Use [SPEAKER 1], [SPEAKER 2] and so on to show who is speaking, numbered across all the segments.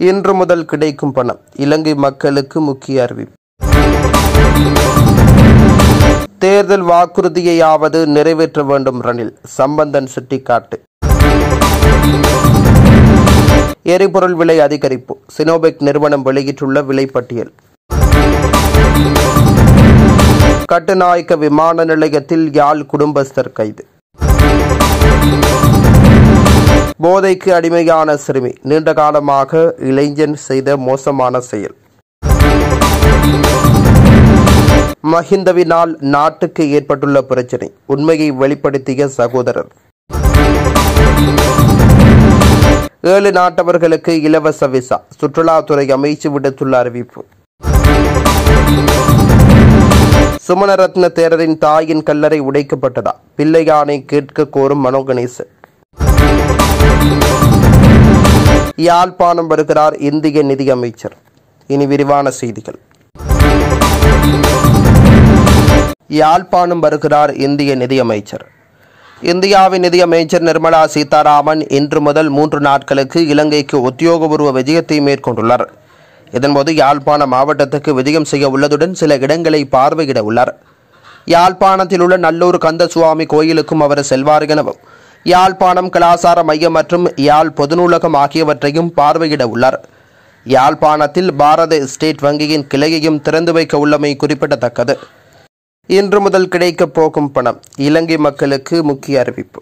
[SPEAKER 1] இன்று முதல் கிடைக்கும் பணம் இலங்கை மக்களுக்கு முக்கிய அறிவிப்பு தேர்தல் வாக்குறுதியையாவது நிறைவேற்ற வேண்டும் ரணில் சம்பந்தன் சுட்டிக்காட்டு எரிபொருள் விலை அதிகரிப்பு சினோபெக் நிறுவனம் வெளியிட்டுள்ள விலைப்பட்டியல் கட்டுநாயக்க விமான நிலையத்தில் யாழ் குடும்பஸ்தர் கைது போதைக்கு அடிமையான சிறுமி நீண்ட காலமாக இளைஞன் செய்த மோசமான செயல் மஹிந்தவினால் நாட்டுக்கு ஏற்பட்டுள்ள பிரச்சினை உண்மையை வெளிப்படுத்திய சகோதரர் ஏழு நாட்டவர்களுக்கு இலவச விசா சுற்றுலாத்துறை அமைச்சு விடுத்துள்ள அறிவிப்பு சுமணரத்ன தேரரின் தாயின் கல்லறை உடைக்கப்பட்டதா பிள்ளையானை கேட்க கோரும் மனோ கணேசன் யாழ்ப்பாணம் வருகிறார் இந்திய நிதியமைச்சர் இனி விரிவான செய்திகள் யாழ்ப்பாணம் வருகிறார் இந்திய நிதியமைச்சர் இந்தியாவின் நிதியமைச்சர் நிர்மலா சீதாராமன் இன்று முதல் மூன்று நாட்களுக்கு இலங்கைக்கு உத்தியோகபூர்வ விஜயத்தை மேற்கொண்டுள்ளார் இதன்போது யாழ்ப்பாண மாவட்டத்துக்கு விஜயம் செய்ய உள்ளதுடன் சில இடங்களை பார்வையிட உள்ளார் யாழ்ப்பாணத்தில் உள்ள நல்லூர் கந்தசுவாமி கோயிலுக்கும் அவர் செல்வார் எனவும் யாழ்ப்பாணம் கலாசார மையம் மற்றும் யாழ் பொதுநூலகம் ஆகியவற்றையும் பார்வையிட உள்ளார் யாழ்ப்பாணத்தில் பாரத ஸ்டேட் வங்கியின் கிளையையும் திறந்து வைக்க உள்ளமை குறிப்பிடத்தக்கது இன்று முதல் கிடைக்கப் போகும் பணம் இலங்கை மக்களுக்கு முக்கிய அறிவிப்பு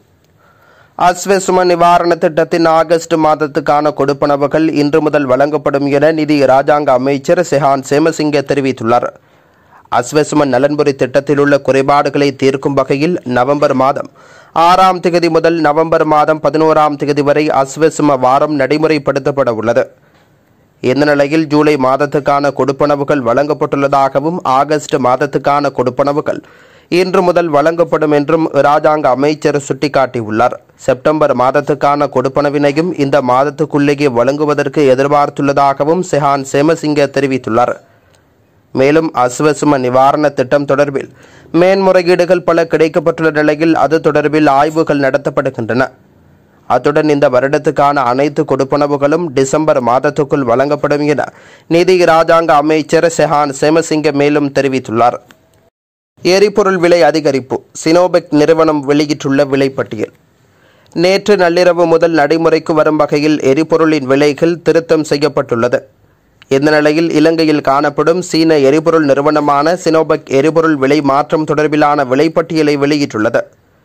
[SPEAKER 1] அஸ்வசும நிவாரண திட்டத்தின் ஆகஸ்ட் மாதத்துக்கான கொடுப்பனவுகள் இன்று முதல் வழங்கப்படும் என நிதி ராஜாங்க அமைச்சர் செஹான் சேமசிங்க தெரிவித்துள்ளார் அஸ்வசுமன் நலன்புரி திட்டத்தில் உள்ள குறைபாடுகளை தீர்க்கும் வகையில் நவம்பர் மாதம் ஆறாம் திகதி முதல் நவம்பர் மாதம் பதினோராம் திகதி வரை அஸ்வசும வாரம் நடைமுறைப்படுத்தப்பட உள்ளது இந்த நிலையில் ஜூலை மாதத்துக்கான கொடுப்பனவுகள் வழங்கப்பட்டுள்ளதாகவும் ஆகஸ்ட் மாதத்துக்கான கொடுப்பனவுகள் இன்று முதல் வழங்கப்படும் என்றும் ராஜாங்க அமைச்சர் சுட்டிக்காட்டியுள்ளார் செப்டம்பர் மாதத்துக்கான கொடுப்பனவினையும் இந்த மாதத்துக்குள்ளேயே வழங்குவதற்கு எதிர்பார்த்துள்ளதாகவும் செஹான் சேமசிங்க தெரிவித்துள்ளார் மேலும் அஸ்வசும நிவாரண திட்டம் தொடர்பில் மேன்முறையீடுகள் பல கிடைக்கப்பட்டுள்ள நிலையில் அது தொடர்பில் ஆய்வுகள் நடத்தப்படுகின்றன அத்துடன் இந்த வருடத்துக்கான அனைத்து கொடுப்பனவுகளும் டிசம்பர் மாதத்துக்குள் வழங்கப்படும் என நிதி ராஜாங்க அமைச்சர் செஹான் சேமசிங்க மேலும் தெரிவித்துள்ளார் எரிபொருள் விலை அதிகரிப்பு சினோபெக் நிறுவனம் வெளியிட்டுள்ள விலைப்பட்டியல் நேற்று நள்ளிரவு முதல் நடைமுறைக்கு வரும் வகையில் எரிபொருளின் விலைகள் திருத்தம் செய்யப்பட்டுள்ளது இந்த நிலையில் இலங்கையில் காணப்படும் சீன எரிபொருள் நிறுவனமான சினோபெக் எரிபொருள் விலை மாற்றம் தொடர்பிலான விலைப்பட்டியலை வெளியிட்டுள்ளது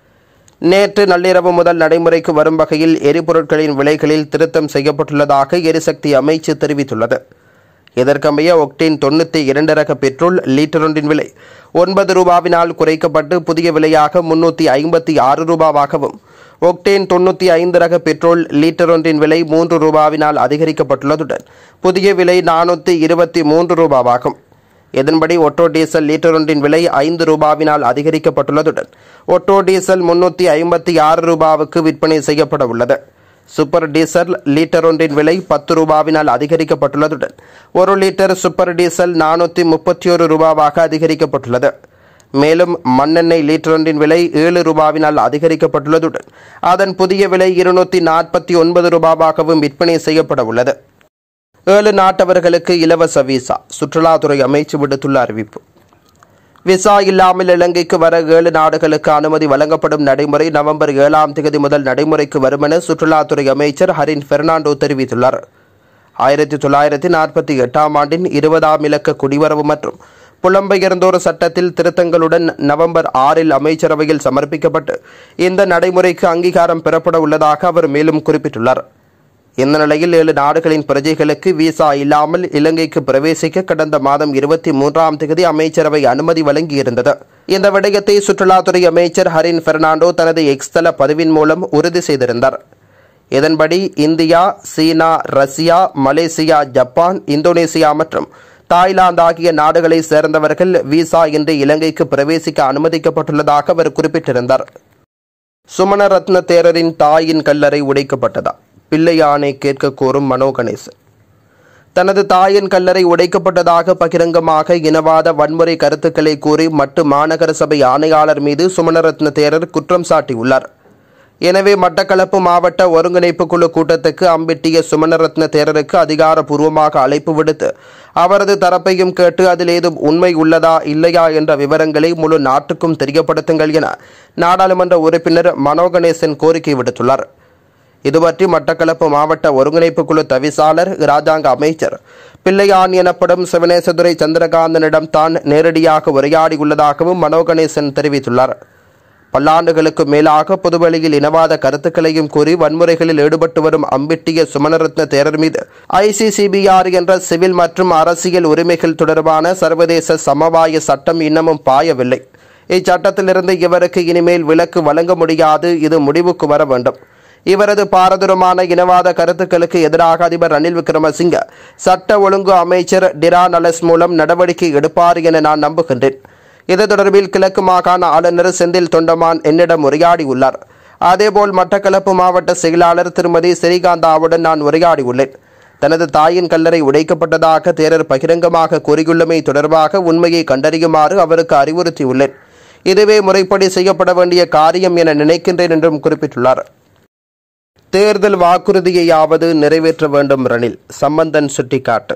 [SPEAKER 1] நேற்று நள்ளிரவு முதல் நடைமுறைக்கு வரும் வகையில் எரிபொருட்களின் விலைகளில் திருத்தம் செய்யப்பட்டுள்ளதாக எரிசக்தி அமைச்சு தெரிவித்துள்ளது இதற்கமைய ஒக்டேன் தொண்ணூற்றி இரண்டு ரக பெட்ரோல் லீட்டரொன்றின் விலை ஒன்பது ரூபாவினால் குறைக்கப்பட்டு புதிய விலையாக முன்னூற்றி ஐம்பத்தி ஆறு ரூபாவாகவும் ஒக்டேன் தொண்ணூற்றி ஐந்து ரக பெட்ரோல் லீட்டரொன்றின் விலை மூன்று ரூபாவினால் அதிகரிக்கப்பட்டுள்ளதுடன் புதிய விலை நானூற்றி இருபத்தி மூன்று ரூபாவாகும் இதன்படி ஒட்டோ டீசல் லீட்டர் ஒன்றின் விலை ஐந்து ரூபாவினால் அதிகரிக்கப்பட்டுள்ளதுடன் ஒட்டோ டீசல் முன்னூற்றி ஐம்பத்தி ஆறு ரூபாவுக்கு விற்பனை செய்யப்பட உள்ளது சூப்பர் டீசல் லீட்டர் ஒன்றின் விலை பத்து ரூபாவினால் அதிகரிக்கப்பட்டுள்ளதுடன் ஒரு லிட்டர் சூப்பர் டீசல் நானூற்றி முப்பத்தி ஒரு ரூபாவாக அதிகரிக்கப்பட்டுள்ளது மேலும் மண்ணெண்ணெய் லீட்டர் ஒன்றின் விலை ஏழு ரூபாவினால் அதிகரிக்கப்பட்டுள்ளதுடன் அதன் புதிய விலை இருநூற்றி நாற்பத்தி ஒன்பது ரூபாவாகவும் விற்பனை செய்யப்பட உள்ளது ஏழு நாட்டவர்களுக்கு இலவச விசா சுற்றுலாத்துறை அமைச்சு விடுத்துள்ள அறிவிப்பு விசா இல்லாமல் இலங்கைக்கு வர ஏழு நாடுகளுக்கு அனுமதி வழங்கப்படும் நடைமுறை நவம்பர் ஏழாம் தேதி முதல் நடைமுறைக்கு வரும் என சுற்றுலாத்துறை அமைச்சர் ஹரின் பெர்னாண்டோ தெரிவித்துள்ளார் ஆயிரத்தி தொள்ளாயிரத்தி நாற்பத்தி எட்டாம் ஆண்டின் இருபதாம் இலக்க குடிவரவு மற்றும் புலம்பெயர்ந்தோர் சட்டத்தில் திருத்தங்களுடன் நவம்பர் ஆறில் அமைச்சரவையில் சமர்ப்பிக்கப்பட்டு இந்த நடைமுறைக்கு அங்கீகாரம் பெறப்பட உள்ளதாக அவர் மேலும் குறிப்பிட்டுள்ளார் இந்த நிலையில் ஏழு நாடுகளின் பிரஜைகளுக்கு விசா இல்லாமல் இலங்கைக்கு பிரவேசிக்க கடந்த மாதம் இருபத்தி மூன்றாம் தேதி அமைச்சரவை அனுமதி வழங்கியிருந்தது இந்த விடயத்தை சுற்றுலாத்துறை அமைச்சர் ஹரின் பெர்னாண்டோ தனது எக்ஸ் தள பதிவின் மூலம் உறுதி செய்திருந்தார் இதன்படி India China Russia Malaysia Japan Indonesia மற்றும் தாய்லாந்து ஆகிய நாடுகளை சேர்ந்தவர்கள் விசா இன்றி இலங்கைக்கு பிரவேசிக்க அனுமதிக்கப்பட்டுள்ளதாக அவர் குறிப்பிட்டிருந்தார் சுமணரத்ன தேரரின் தாயின் கல்லறை உடைக்கப்பட்டதா பிள்ளையானை கேட்க கோரும் மனோ கணேசன் தனது தாயின் கல்லறை உடைக்கப்பட்டதாக பகிரங்கமாக இனவாத வன்முறை கருத்துக்களை கூறி மட்டு மாநகர சபை ஆணையாளர் மீது சுமணரத்ன தேரர் குற்றம் சாட்டியுள்ளார் எனவே மட்டக்களப்பு மாவட்ட ஒருங்கிணைப்பு குழு கூட்டத்துக்கு அம்பிட்டிய சுமணரத்ன தேரருக்கு அதிகாரப்பூர்வமாக அழைப்பு விடுத்து அவரது தரப்பையும் கேட்டு அதில் ஏதும் உண்மை உள்ளதா இல்லையா என்ற விவரங்களை முழு நாட்டுக்கும் தெரியப்படுத்துங்கள் என நாடாளுமன்ற உறுப்பினர் மனோகணேசன் கோரிக்கை விடுத்துள்ளார் இதுபற்றி மட்டக்களப்பு மாவட்ட ஒருங்கிணைப்பு குழு தவிசாளர் இராஜாங்க அமைச்சர் பிள்ளையான் எனப்படும் சிவனேசதுரை சந்திரகாந்தனிடம் தான் நேரடியாக உரையாடியுள்ளதாகவும் மனோகணேசன் தெரிவித்துள்ளார் பல்லாண்டுகளுக்கு மேலாக பொதுவெளியில் இனவாத கருத்துக்களையும் கூறி வன்முறைகளில் ஈடுபட்டு வரும் அம்பிட்டிய சுமணரத்ன தேரர் மீது ஐசிசிபிஆர் என்ற சிவில் மற்றும் அரசியல் உரிமைகள் தொடர்பான சர்வதேச சமவாய சட்டம் இன்னமும் பாயவில்லை இச்சட்டத்திலிருந்து இவருக்கு இனிமேல் விலக்கு வழங்க முடியாது இது முடிவுக்கு வர வேண்டும் இவரது பாரதூரமான இனவாத கருத்துக்களுக்கு எதிராக அதிபர் ரணில் விக்ரமசிங்க சட்ட ஒழுங்கு அமைச்சர் டிரா நலஸ் மூலம் நடவடிக்கை எடுப்பார் என நான் நம்புகின்றேன் இது தொடர்பில் கிழக்கு மாகாண ஆளுநர் செந்தில் தொண்டமான் என்னிடம் உரையாடியுள்ளார் அதேபோல் மட்டக்களப்பு மாவட்ட செயலாளர் திருமதி ஸ்ரீகாந்தாவுடன் நான் உரையாடியுள்ளேன் தனது தாயின் கல்லறை உடைக்கப்பட்டதாக தேரர் பகிரங்கமாக கூறியுள்ளமை தொடர்பாக உண்மையை கண்டறியுமாறு அவருக்கு அறிவுறுத்தியுள்ளேன் இதுவே முறைப்படி செய்யப்பட வேண்டிய காரியம் என நினைக்கின்றேன் என்றும் குறிப்பிட்டுள்ளார் தேர்தல் வாக்குறுதியையாவது நிறைவேற்ற வேண்டும் ரணில் சம்பந்தன் சுட்டிக்காட்டு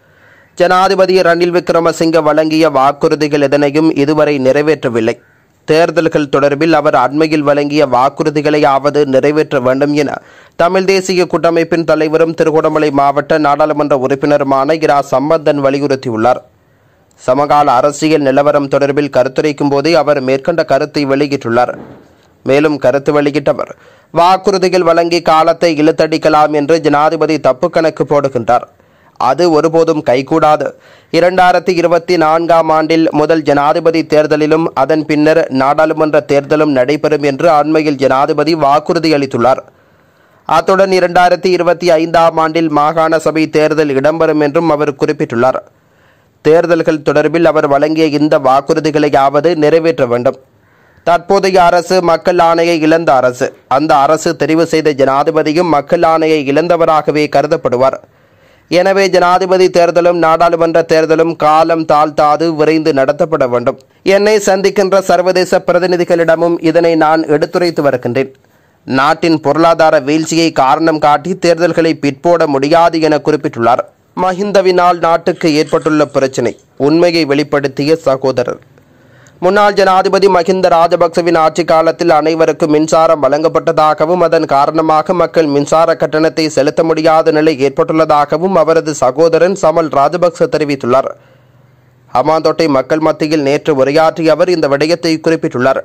[SPEAKER 1] ஜனாதிபதி ரணில் விக்ரமசிங்க வழங்கிய வாக்குறுதிகள் எதனையும் இதுவரை நிறைவேற்றவில்லை தேர்தல்கள் தொடர்பில் அவர் அண்மையில் வழங்கிய வாக்குறுதிகளையாவது நிறைவேற்ற வேண்டும் என தமிழ் தேசிய கூட்டமைப்பின் தலைவரும் திருகோணமலை மாவட்ட நாடாளுமன்ற உறுப்பினருமான இரா சம்பந்தன் வலியுறுத்தியுள்ளார் சமகால அரசியல் நிலவரம் தொடர்பில் கருத்துரைக்கும் போதே அவர் மேற்கண்ட கருத்தை வெளியிட்டுள்ளார் மேலும் கருத்து வெளியிட்டவர் வாக்குறுதிகள் வழங்கி காலத்தை இழுத்தடிக்கலாம் என்று ஜனாதிபதி தப்பு கணக்கு போடுகின்றார் அது ஒருபோதும் கைகூடாது இரண்டாயிரத்தி இருபத்தி நான்காம் ஆண்டில் முதல் ஜனாதிபதி தேர்தலிலும் அதன் பின்னர் நாடாளுமன்ற தேர்தலும் நடைபெறும் என்று அண்மையில் ஜனாதிபதி வாக்குறுதி அளித்துள்ளார் அத்துடன் இரண்டாயிரத்தி இருபத்தி ஐந்தாம் ஆண்டில் மாகாண சபை தேர்தல் இடம்பெறும் என்றும் அவர் குறிப்பிட்டுள்ளார் தேர்தல்கள் தொடர்பில் அவர் வழங்கிய இந்த வாக்குறுதிகளையாவது நிறைவேற்ற வேண்டும் தற்போதைய அரசு மக்கள் ஆணையை இழந்த அரசு அந்த அரசு தெரிவு செய்த ஜனாதிபதியும் மக்கள் ஆணையை இழந்தவராகவே கருதப்படுவார் எனவே ஜனாதிபதி தேர்தலும் நாடாளுமன்ற தேர்தலும் காலம் தாழ்த்தாது விரைந்து நடத்தப்பட வேண்டும் என்னை சந்திக்கின்ற சர்வதேச பிரதிநிதிகளிடமும் இதனை நான் எடுத்துரைத்து வருகின்றேன் நாட்டின் பொருளாதார வீழ்ச்சியை காரணம் காட்டி தேர்தல்களை பிற்போட முடியாது என குறிப்பிட்டுள்ளார் மஹிந்தவினால் நாட்டுக்கு ஏற்பட்டுள்ள பிரச்சினை உண்மையை வெளிப்படுத்திய சகோதரர் முன்னாள் ஜனாதிபதி மஹிந்த ராஜபக்சவின் ஆட்சி காலத்தில் அனைவருக்கும் மின்சாரம் வழங்கப்பட்டதாகவும் அதன் காரணமாக மக்கள் மின்சார கட்டணத்தை செலுத்த முடியாத நிலை ஏற்பட்டுள்ளதாகவும் அவரது சகோதரன் சமல் ராஜபக்ச தெரிவித்துள்ளார் ஹமாந்தோட்டை மக்கள் மத்தியில் நேற்று உரையாற்றிய அவர் இந்த விடயத்தை குறிப்பிட்டுள்ளார்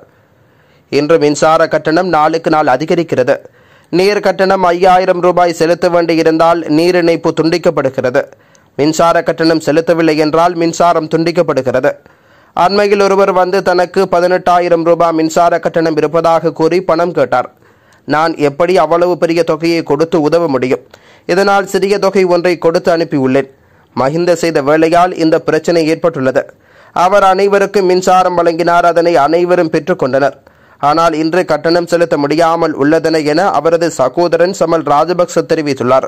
[SPEAKER 1] இன்று மின்சார கட்டணம் நாளுக்கு நாள் அதிகரிக்கிறது நீர் கட்டணம் ஐயாயிரம் ரூபாய் செலுத்த வேண்டியிருந்தால் நீர் இணைப்பு துண்டிக்கப்படுகிறது மின்சார கட்டணம் செலுத்தவில்லை என்றால் மின்சாரம் துண்டிக்கப்படுகிறது அண்மையில் ஒருவர் வந்து தனக்கு பதினெட்டாயிரம் ரூபாய் மின்சார கட்டணம் இருப்பதாக கூறி பணம் கேட்டார் நான் எப்படி அவ்வளவு பெரிய தொகையை கொடுத்து உதவ முடியும் இதனால் சிறிய தொகை ஒன்றை கொடுத்து அனுப்பியுள்ளேன் மஹிந்த செய்த வேலையால் இந்த பிரச்சனை ஏற்பட்டுள்ளது அவர் அனைவருக்கும் மின்சாரம் வழங்கினார் அதனை அனைவரும் பெற்றுக்கொண்டனர் ஆனால் இன்று கட்டணம் செலுத்த முடியாமல் உள்ளதென என அவரது சகோதரன் சமல் ராஜபக்ச தெரிவித்துள்ளார்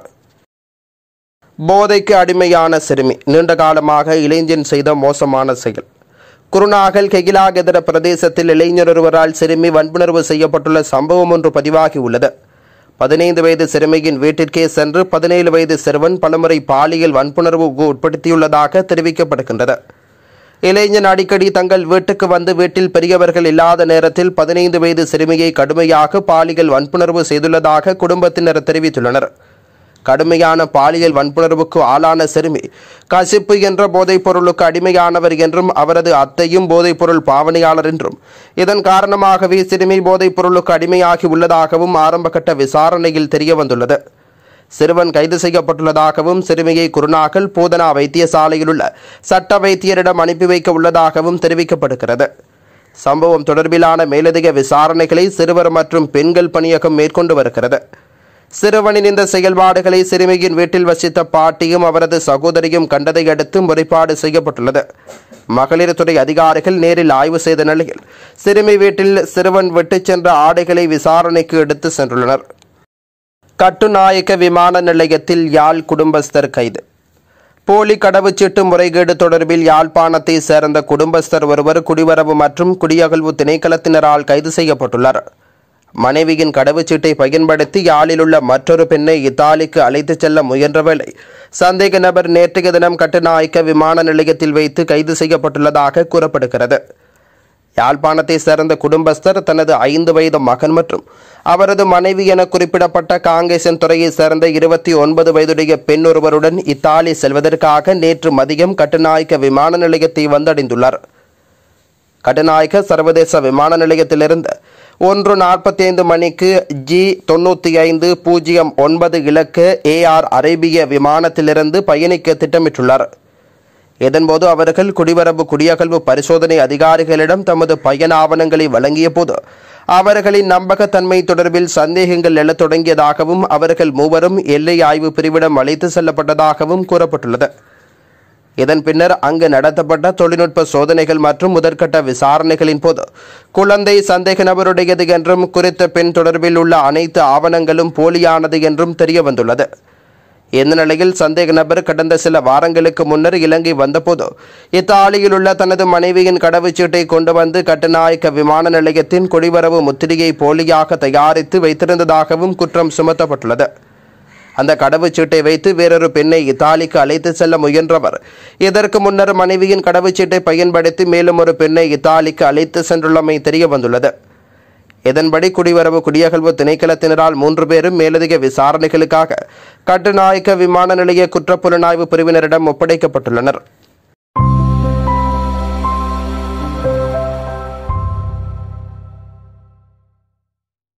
[SPEAKER 1] போதைக்கு அடிமையான சிறுமி நீண்ட காலமாக இளைஞன் செய்த மோசமான செயல் குருநாகல் கெகிலாகெதர பிரதேசத்தில் இளைஞர் ஒருவரால் சிறுமி வன்புணர்வு செய்யப்பட்டுள்ள சம்பவம் ஒன்று பதிவாகி உள்ளது பதினைந்து வயது சிறுமியின் வீட்டிற்கே சென்று பதினேழு வயது சிறுவன் பலமுறை பாலியல் வன்புணர்வுக்கு உட்படுத்தியுள்ளதாக தெரிவிக்கப்படுகின்றது இளைஞன் அடிக்கடி தங்கள் வீட்டுக்கு வந்து வீட்டில் பெரியவர்கள் இல்லாத நேரத்தில் பதினைந்து வயது சிறுமியை கடுமையாக பாலியல் வன்புணர்வு செய்துள்ளதாக குடும்பத்தினர் தெரிவித்துள்ளனர் கடுமையான பாலியல் வன்புணர்வுக்கு ஆளான சிறுமி கசிப்பு என்ற போதைப் பொருளுக்கு அடிமையானவர் என்றும் அவரது அத்தையும் போதைப் பொருள் பாவனையாளர் என்றும் இதன் காரணமாகவே சிறுமி போதைப் பொருளுக்கு அடிமையாகி உள்ளதாகவும் ஆரம்பகட்ட விசாரணையில் தெரியவந்துள்ளது சிறுவன் கைது செய்யப்பட்டுள்ளதாகவும் சிறுமியை குருநாகல் போதனா வைத்தியசாலையில் உள்ள சட்ட வைத்தியரிடம் அனுப்பி வைக்க உள்ளதாகவும் தெரிவிக்கப்படுகிறது சம்பவம் தொடர்பிலான மேலதிக விசாரணைகளை சிறுவர் மற்றும் பெண்கள் பணியகம் மேற்கொண்டு வருகிறது சிறுவனின் இந்த செயல்பாடுகளை சிறுமியின் வீட்டில் வசித்த பாட்டியும் அவரது சகோதரியும் கண்டதை அடுத்து முறைப்பாடு செய்யப்பட்டுள்ளது மகளிர் துறை அதிகாரிகள் நேரில் ஆய்வு செய்த நிலையில் சிறுமி வீட்டில் சிறுவன் விட்டுச் சென்ற ஆடைகளை விசாரணைக்கு எடுத்து சென்றுள்ளனர் கட்டுநாயக்க விமான நிலையத்தில் யாழ் குடும்பஸ்தர் கைது போலி கடவுச்சீட்டு முறைகேடு தொடர்பில் யாழ்ப்பாணத்தை சேர்ந்த குடும்பஸ்தர் ஒருவர் குடிவரவு மற்றும் குடியகல்வு திணைக்களத்தினரால் கைது செய்யப்பட்டுள்ளார் மனைவியின் கடவுச்சீட்டை பயன்படுத்தி யாழில் உள்ள மற்றொரு பெண்ணை இத்தாலிக்கு அழைத்துச் செல்ல முயன்ற வேளை சந்தேக நபர் நேற்றைய தினம் கட்டுநாயக்க விமான நிலையத்தில் வைத்து கைது செய்யப்பட்டுள்ளதாக கூறப்படுகிறது யாழ்ப்பாணத்தை சேர்ந்த குடும்பஸ்தர் தனது ஐந்து வயது மகன் மற்றும் அவரது மனைவி என குறிப்பிடப்பட்ட காங்கேசன் துறையைச் சேர்ந்த இருபத்தி ஒன்பது வயதுடைய பெண் ஒருவருடன் இத்தாலி செல்வதற்காக நேற்று மதியம் கட்டுநாயக்க விமான நிலையத்தை வந்தடைந்துள்ளார் கட்டுநாயக்க சர்வதேச விமான நிலையத்திலிருந்து ஒன்று நாற்பத்தி ஐந்து மணிக்கு ஜி தொண்ணூற்றி ஐந்து பூஜ்ஜியம் ஒன்பது இலக்கு ஏஆர் அரேபிய விமானத்திலிருந்து பயணிக்க திட்டமிட்டுள்ளார் இதன்போது அவர்கள் குடிவரவு குடியகல்வு பரிசோதனை அதிகாரிகளிடம் தமது பயண ஆவணங்களை வழங்கிய போது அவர்களின் நம்பகத்தன்மை தொடர்பில் சந்தேகங்கள் எழத் தொடங்கியதாகவும் அவர்கள் மூவரும் எல்லை ஆய்வு பிரிவிடம் அழைத்து செல்லப்பட்டதாகவும் கூறப்பட்டுள்ளது இதன் பின்னர் அங்கு நடத்தப்பட்ட தொழில்நுட்ப சோதனைகள் மற்றும் முதற்கட்ட விசாரணைகளின் போது குழந்தை சந்தேக நபருடையது என்றும் குறித்த பெண் தொடர்பில் உள்ள அனைத்து ஆவணங்களும் போலியானது என்றும் தெரிய வந்துள்ளது இந்த நிலையில் சந்தேக நபர் கடந்த சில வாரங்களுக்கு முன்னர் இலங்கை வந்தபோது இத்தாலியில் உள்ள தனது மனைவியின் கடவுச்சீட்டை கொண்டு வந்து கட்டுநாயக்க விமான நிலையத்தின் குடிவரவு முத்திரையை போலியாக தயாரித்து வைத்திருந்ததாகவும் குற்றம் சுமத்தப்பட்டுள்ளது அந்த கடவுச்சீட்டை வைத்து வேறொரு பெண்ணை இத்தாலிக்கு அழைத்து செல்ல முயன்றவர் இதற்கு முன்னர் மனைவியின் கடவுச்சீட்டை பயன்படுத்தி மேலும் ஒரு பெண்ணை இத்தாலிக்கு அழைத்து சென்றுள்ளமை தெரிய வந்துள்ளது இதன்படி குடிவரவு குடியகல்வு திணைக்களத்தினரால் மூன்று பேரும் மேலதிக விசாரணைகளுக்காக கட்டுநாயக்க விமான நிலைய குற்றப்புலனாய்வு பிரிவினரிடம் ஒப்படைக்கப்பட்டுள்ளனர்